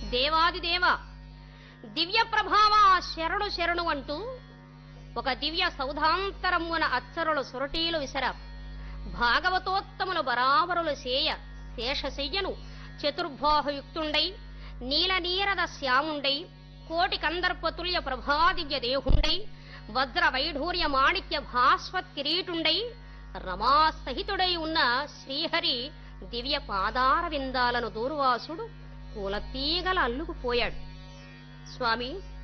దేవాది దేవ దివ్య ప్రభావ శరణు శరణు అంటూ ఒక దివ్య సౌధాంతరమున అచ్చరులు సురటీలు విసర భాగవతోత్తములు బరాబరులు సేయ శేషశయ్యను చతుర్బాహుయుక్తుండై నీల నీరద శ్యాముండై కోటి కందర్పతుల్య ప్రభాదివ్య దేహుండై వజ్ర వైఢూర్య మాణిక్య భాస్వత్ కిరీటుండై రమాసహితుడై ఉన్న శ్రీహరి దివ్య పాదార విందాలను దూర్వాసుడు పూలతీగల అల్లుకుపోయాడు స్వామి